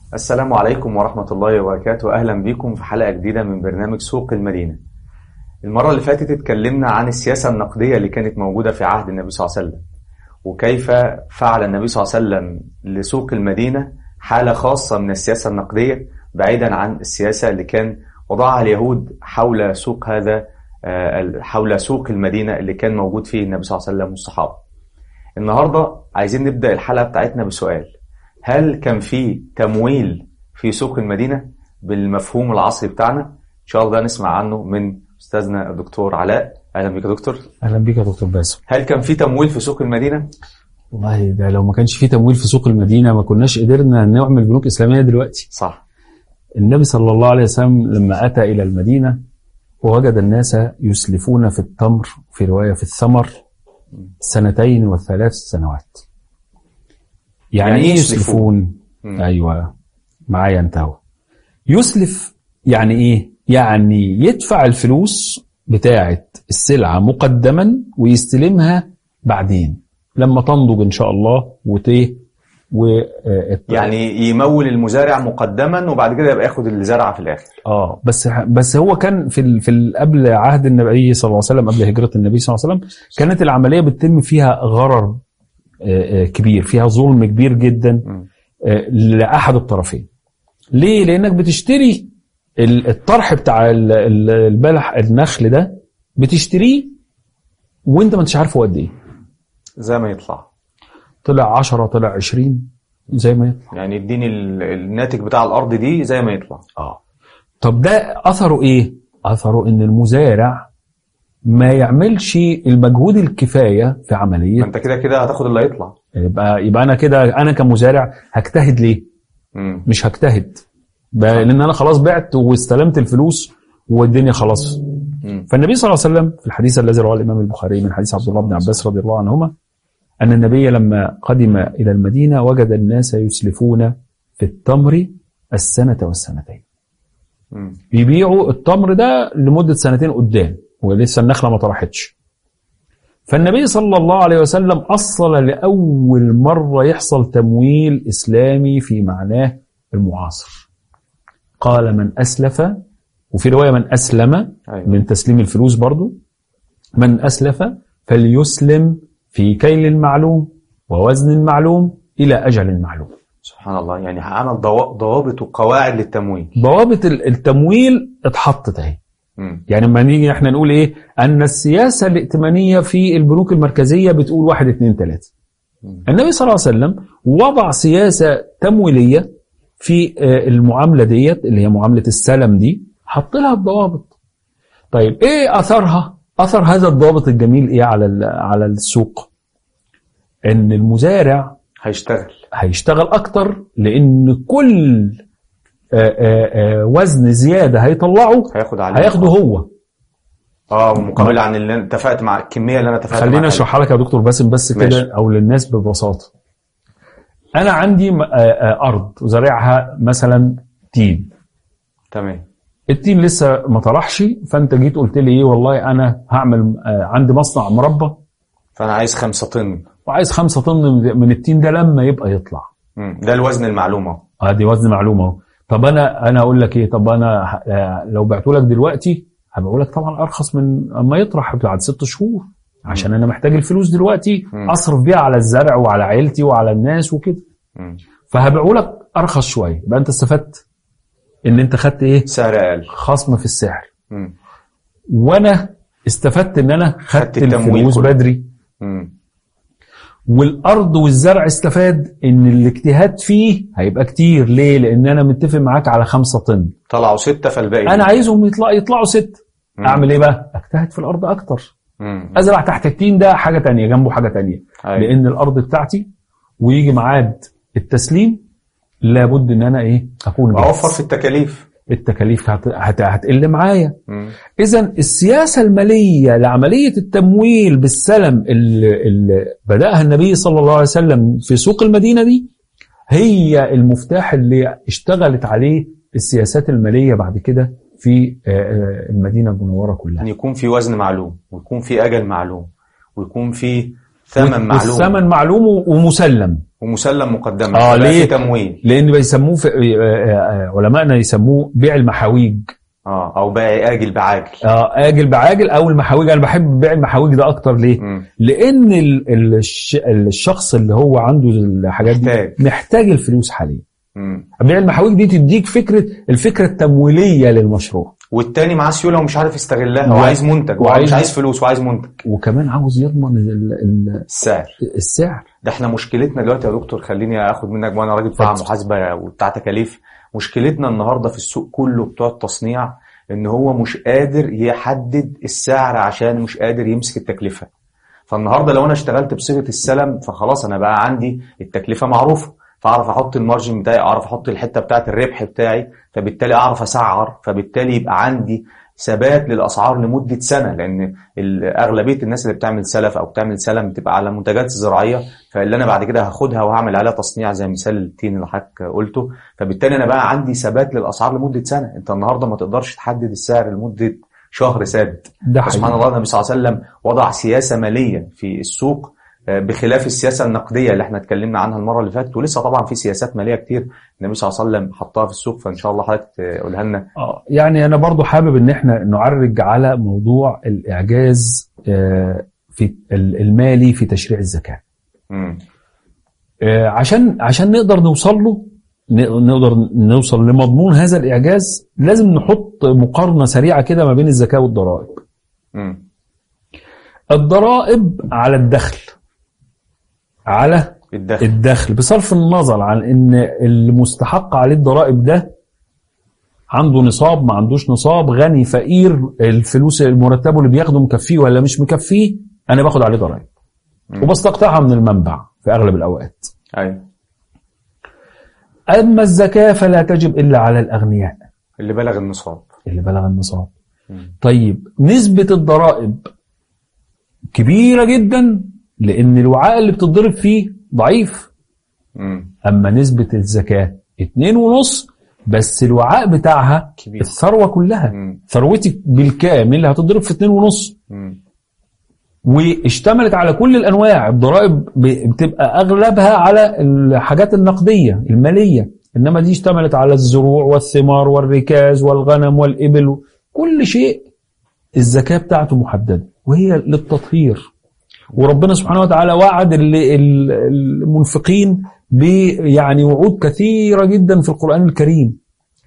السلام عليكم ورحمة الله وبركاته أهلا بكم في حلقة جديدة من برنامج سوق المدينة المرة اللي فاتت اتكلمنا عن السياسة النقدية اللي كانت موجودة في عهد النبي صلى الله عليه وسلم وكيف فعل النبي صلى الله عليه وسلم لسوق المدينة حالة خاصة من السياسة النقدية بعيدا عن السياسة اللي كان وضعها اليهود حول سوق هذا حول سوق المدينة اللي كان موجود فيه النبي صلى الله عليه وسلم والصحابة النهاردة عايزين نبدأ الحلقة بتاعتنا بسؤال هل كان في تمويل في سوق المدينة بالمفهوم العصري بتاعنا إن شاء الله نسمع عنه من أستاذنا الدكتور علاء أهلا بك يا دكتور اهلا بك يا دكتور باسم هل كان في تمويل في سوق المدينة؟ والله ده لو ما كانش في تمويل في سوق المدينه ما كناش قدرنا نعمل بنوك اسلاميه دلوقتي صح النبي صلى الله عليه وسلم لما اتى الى المدينه ووجد الناس يسلفون في التمر في روايه في الثمر سنتين وثلاث سنوات يعني, يعني ايه يسلفون؟ يسلفون مم. ايوه معايا انت اهو يسلف يعني ايه يعني يدفع الفلوس بتاعه السلعه مقدما ويستلمها بعدين لما تنضج ان شاء الله وتيه و آه، يعني يمول المزارع مقدما وبعد كده يبقى ياخد الزرعة في الآخر اه بس بس هو كان في ال... في ال... قبل عهد النبي صلى الله عليه وسلم قبل هجره النبي صلى الله عليه وسلم كانت العمليه بتتم فيها غرر آه، آه، كبير فيها ظلم كبير جدا مم. آه، لاحد الطرفين ليه لانك بتشتري ال- الطرح بتاع ال- ال- البلح النخل ده بتشتريه وانت ما انتش عارفه قد ايه زي ما يطلع طلع 10 طلع 20 زي ما يطلع يعني اديني ال- الناتج بتاع الأرض دي زي ما يطلع اه طب ده اثره ايه اثره ان المزارع ما يعملش المجهود الكفايه في ما عمليه انت كده كده هتاخد اللي هيطلع يبقى يبقى انا كده انا كمزارع هجتهد ليه مم. مش هجتهد ب- لان انا خلاص بعت واستلمت الفلوس والدنيا خلاص مم. فالنبي صلى الله عليه وسلم في الحديث الذي رواه الامام البخاري من حديث عبد الله بن عباس رضي الله عنهما ان النبي لما قدم الى المدينه وجد الناس يسلفون في التمر السنه والسنتين مم. بيبيعوا التمر ده لمده سنتين قدام ولسه النخله ما طرحتش فالنبي صلى الله عليه وسلم أصل لأول مرة يحصل تمويل إسلامي في معناه المعاصر قال من أسلف وفي رواية من أسلم أيوة. من تسليم الفلوس برضو من أسلف فليسلم في كيل المعلوم ووزن المعلوم إلى أجل معلوم سبحان الله يعني عمل ضوا- ضوابط وقواعد للتمويل ضوابط ال- التمويل اتحطت اهي مم. يعني لما نيجي احنا نقول ايه ان السياسه الائتمانيه في البنوك المركزيه بتقول واحد اثنين ثلاثه مم. النبي صلى الله عليه وسلم وضع سياسه تمويليه في آه، المعامله ديت اللي هي معامله السلم دي حط لها الضوابط طيب ايه اثرها اثر هذا الضابط الجميل ايه على ال- على السوق ان المزارع هيشتغل هيشتغل اكتر لان كل آه، آه، آه، وزن زياده هيطلعه هياخد عليه هياخده هو اه مقابل عن اللي انا اتفقت مع الكميه اللي انا اتفقت خليني معاها. اشرحها لك يا دكتور باسم بس ماشي. كده او للناس ببساطه انا عندي م- آه، آه، ارض وزارعها مثلا تين تمام التين لسه ما طرحش فانت جيت قلت لي ايه والله انا هعمل آه، عندي مصنع مربى فانا عايز خمسة طن وعايز خمسة طن من- من التين ده لما يبقى يطلع مم. ده الوزن المعلوم اهو ادي وزن معلومه اهو طب انا انا اقول لك ايه طب انا ه- آه، لو بعته لك دلوقتي هبقول لك طبعا ارخص من اما يطرح بعد ست شهور عشان انا محتاج الفلوس دلوقتي مم. اصرف بيها على الزرع وعلى عيلتي وعلى الناس وكده مم. فهبيعه لك ارخص شويه يبقى انت استفدت ان انت خدت ايه سعر اقل خصم في السعر مم. وانا استفدت ان انا خدت خدت التمويل الفلوس كله. بدري مم. والارض والزرع استفاد ان الاجتهاد فيه هيبقى كتير ليه لان انا متفق معاك على خمسة طن طلعوا ستة فالباقي انا عايزهم يطلع يطلعوا ست مم. اعمل ايه بقى اجتهد في الارض اكتر مم. ازرع تحت التين ده حاجه تانية جنبه حاجه تانية أيوة. لان الارض بتاعتي ويجي ميعاد التسليم لابد ان انا ايه اكون جاهز. اوفر في التكاليف التكاليف هت... هت... هتقل معايا مم. اذا السياسه الماليه لعمليه التمويل بالسلم اللي, اللي بداها النبي صلى الله عليه وسلم في سوق المدينه دي هي المفتاح اللي اشتغلت عليه السياسات الماليه بعد كده في آه، آه، المدينه المنوره كلها ان يكون في وزن معلوم ويكون في اجل معلوم ويكون في ثمن معلوم الثمن معلوم ومسلم ومسلم مقدما آه، يبقى ليه؟ في تمويل لان بيسموه في آه، آه، علمائنا يسموه بيع المحاويج اه او بقى اجل بعاجل اه اجل بعاجل او المحاويج انا بحب بيع المحاويج ده اكتر ليه؟ مم. لان ال- ال- الش- الشخص اللي هو عنده الحاجات دي محتاج. محتاج الفلوس حاليا مم. بيع المحاويج دي تديك فكره الفكره التمويليه للمشروع والتاني معاه سيوله ومش عارف يستغلها و- وعايز منتج وعايز- ومش عايز فلوس وعايز منتج وكمان عاوز يضمن ال- ال- السعر السعر ده احنا مشكلتنا دلوقتي يا دكتور خليني اخد منك وانا راجل بتاع اتفضل. محاسبه وبتاع تكاليف مشكلتنا النهارده في السوق كله بتوع التصنيع ان هو مش قادر يحدد السعر عشان مش قادر يمسك التكلفه فالنهارده لو انا اشتغلت بصيغه السلم فخلاص انا بقى عندي التكلفه معروفه فاعرف احط المارجن بتاعي اعرف احط الحته بتاعه الربح بتاعي فبالتالي اعرف اسعر فبالتالي يبقى عندي ثبات للاسعار لمده سنه لان ال- اغلبيه الناس اللي بتعمل سلف او بتعمل سلم بتبقى على منتجات زراعيه فاللي انا بعد كده هاخدها وهعمل عليها تصنيع زي مثال التين اللي حضرتك قلته فبالتالي انا بقى عندي ثبات للاسعار لمده سنه انت النهارده ما تقدرش تحدد السعر لمده شهر ثابت ده سبحان حقيقي. الله النبي صلى الله عليه وسلم وضع سياسه ماليه في السوق آه، بخلاف السياسه النقديه اللي احنا اتكلمنا عنها المره اللي فاتت ولسه طبعا في سياسات ماليه كتير النبي صلى الله عليه وسلم حطها في السوق فان شاء الله حضرتك تقولها لنا آه، يعني انا برضو حابب ان احنا نعرج على موضوع الاعجاز آه، في ال- المالي في تشريع الزكاه مم. آه، عشان عشان نقدر نوصل له ن- نقدر نوصل لمضمون هذا الاعجاز لازم نحط مقارنه سريعه كده ما بين الزكاه والضرائب مم. الضرائب على الدخل على الدخل الدخل بصرف النظر عن ان المستحق عليه الضرائب ده عنده نصاب ما عندوش نصاب غني فقير الفلوس المرتبه اللي بياخده مكفيه ولا مش مكفيه انا باخد عليه ضرائب مم. وبستقطعها من المنبع في اغلب الاوقات ايوه اما الزكاه فلا تجب الا على الاغنياء اللي بلغ النصاب اللي بلغ النصاب مم. طيب نسبه الضرائب كبيره جدا لان الوعاء اللي بتضرب فيه ضعيف مم. اما نسبه الزكاه اتنين ونص بس الوعاء بتاعها كبير. الثروه كلها مم. ثروتك بالكامل هتضرب في اتنين ونص مم. واشتملت على كل الانواع الضرائب ب- بتبقى اغلبها على الحاجات النقديه الماليه انما دي اشتملت على الزروع والثمار والركاز والغنم والابل كل شيء الزكاه بتاعته محدده وهي للتطهير وربنا سبحانه وتعالى وعد ال- ال- المنفقين ب يعني وعود كثيره جدا في القران الكريم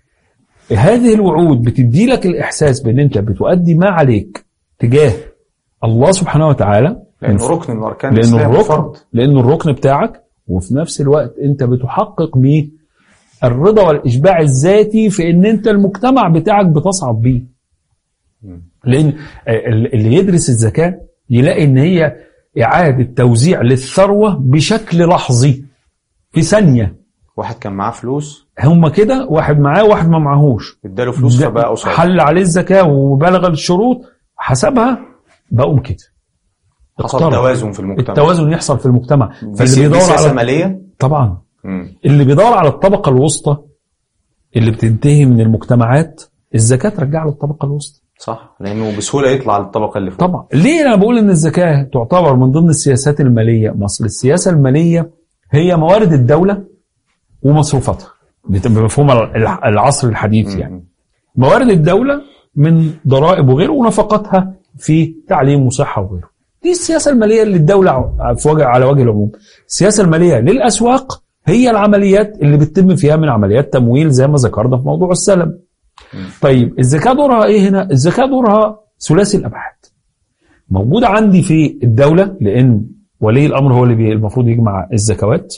هذه الوعود بتدي لك الاحساس بان انت بتؤدي ما عليك تجاه الله سبحانه وتعالى لانه ركن من اركان لانه الاسلام الركن فرض لانه الركن بتاعك وفي نفس الوقت انت بتحقق بيه الرضا والاشباع الذاتي في ان انت المجتمع بتاعك بتصعد بيه مم. لان ال- اللي يدرس الزكاه يلاقي ان هي اعاده توزيع للثروه بشكل لحظي في ثانيه واحد كان معاه فلوس هم كده واحد معاه واحد ما معاهوش اداله فلوس ده فبقى قصير حل عليه الزكاه وبلغ الشروط حسبها بقوم كده حصل اقترب. توازن في المجتمع التوازن يحصل في المجتمع دي فاللي سي- دي بيدور سياسه على ماليه طبعا مم. اللي بيدور على الطبقه الوسطى اللي بتنتهي من المجتمعات الزكاه ترجع له الطبقه الوسطى صح لانه بسهوله يطلع للطبقه اللي فوق طبعا ليه انا بقول ان الزكاه تعتبر من ضمن السياسات الماليه مصر السياسه الماليه هي موارد الدوله ومصروفاتها بت- بمفهوم الع- العصر الحديث يعني مم. موارد الدوله من ضرائب وغيره ونفقاتها في تعليم وصحه وغيره دي السياسه الماليه اللي الدوله ع- في وجه على وجه العموم السياسه الماليه للاسواق هي العمليات اللي بتتم فيها من عمليات تمويل زي ما ذكرنا في موضوع السلم طيب الزكاه دورها ايه هنا الزكاه دورها ثلاثي الابعاد موجوده عندي في الدوله لان ولي الامر هو اللي بي- المفروض يجمع الزكوات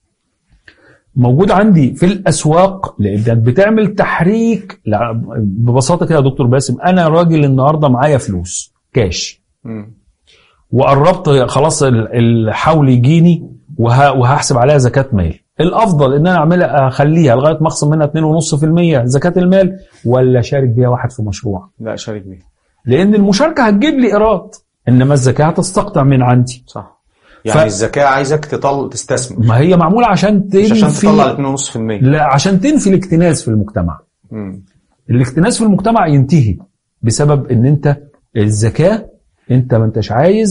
موجود عندي في الاسواق لانك بتعمل تحريك لا، ببساطه كده يا دكتور باسم انا راجل النهارده معايا فلوس كاش مم. وقربت خلاص ال- الحول يجيني وه- وهحسب عليها زكاه مال الافضل ان انا اعملها اخليها لغايه ما اخصم منها 2.5% زكاه المال ولا شارك بيها واحد في مشروع لا شارك بيه لان المشاركه هتجيب لي ايراد انما الزكاه هتستقطع من عندي صح يعني ف- الزكاه عايزك تطل تستثمر ما هي معموله عشان مش عشان تنفي تطلع 2.5% لا عشان تنفي الاكتناز في المجتمع مم. الاكتناز في المجتمع ينتهي بسبب ان انت الزكاه انت ما انتش عايز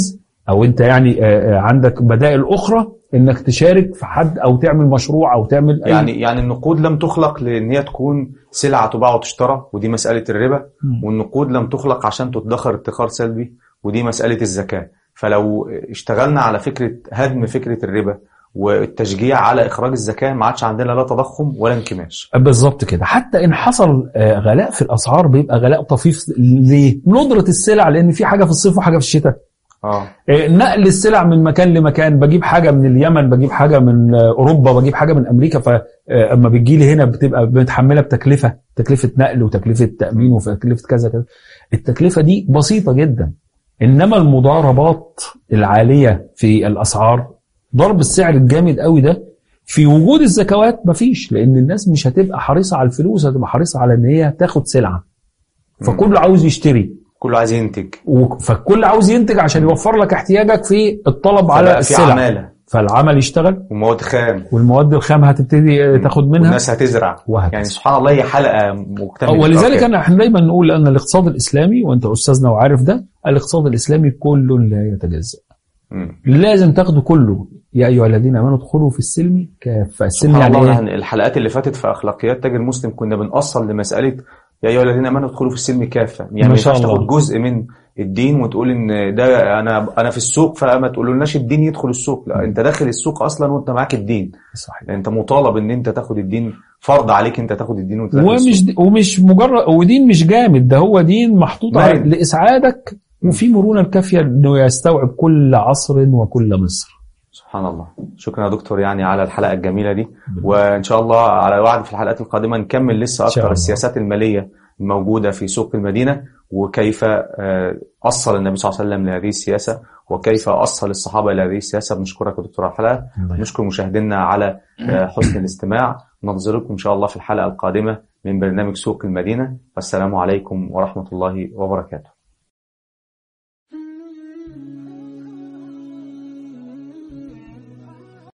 او انت يعني آه، آه، عندك بدائل اخرى انك تشارك في حد او تعمل مشروع او تعمل أي- يعني يعني النقود لم تخلق لان هي تكون سلعه تباع وتشترى ودي مساله الربا مم. والنقود لم تخلق عشان تدخر ادخار سلبي ودي مساله الزكاه فلو اشتغلنا على فكره هدم فكره الربا والتشجيع على اخراج الزكاه ما عادش عندنا لا تضخم ولا انكماش بالظبط كده حتى ان حصل آه، غلاء في الاسعار بيبقى غلاء طفيف ليه ندره السلع لان في حاجه في الصيف وحاجه في الشتاء اه آه، نقل السلع من مكان لمكان بجيب حاجه من اليمن بجيب حاجه من آه، اوروبا بجيب حاجه من امريكا فاما بتجي لي هنا بتبقى متحمله بتكلفه تكلفه نقل وتكلفه تامين وتكلفه كذا كذا التكلفه دي بسيطه جدا انما المضاربات العاليه في الاسعار ضرب السعر الجامد قوي ده في وجود الزكوات مفيش لان الناس مش هتبقى حريصه على الفلوس هتبقى حريصه على ان هي تاخد سلعه فكله عاوز يشتري كله عايز ينتج و- فالكل عاوز ينتج عشان يوفر لك احتياجك في الطلب على فبقى في السلع عماله فالعمل يشتغل ومواد خام والمواد الخام هتبتدي تاخد منها والناس هتزرع وهكذا يعني سبحان الله هي حلقه مكتمله ولذلك الأركان. انا احنا دايما نقول ان الاقتصاد الاسلامي وانت استاذنا وعارف ده الاقتصاد الاسلامي كل لا يتجزا مم. لازم تاخده كله يا ايها الذين امنوا ادخلوا في السلم كافه السلم سبحان يعني الله ايه؟ يعني الحلقات اللي فاتت في اخلاقيات تاجر مسلم كنا بنأصل لمساله يا ايها الذين امنوا ادخلوا في السلم كافه يعني ما ما شاء ينفعش الله. تاخد جزء من الدين وتقول ان ده انا انا في السوق فما تقولولناش الدين يدخل السوق لا انت داخل السوق اصلا وانت معاك الدين صحيح يعني انت مطالب ان انت تاخد الدين فرض عليك انت تاخد الدين وانت داخل ومش السوق. ومش مجرد ودين مش جامد ده هو دين محطوط على مرن. لاسعادك وفي مرونه الكافيه انه يستوعب كل عصر وكل مصر سبحان الله شكرا يا دكتور يعني على الحلقه الجميله دي وان شاء الله على وعد في الحلقات القادمه نكمل لسه إن شاء اكتر الله. السياسات الماليه الموجوده في سوق المدينه وكيف آه، اصل النبي صلى الله عليه وسلم لهذه السياسه وكيف اصل الصحابه الى هذه السياسه بنشكرك يا دكتور على الحلقه الله نشكر مشاهدينا على آه، حسن الاستماع ننتظركم ان شاء الله في الحلقه القادمه من برنامج سوق المدينه والسلام عليكم ورحمه الله وبركاته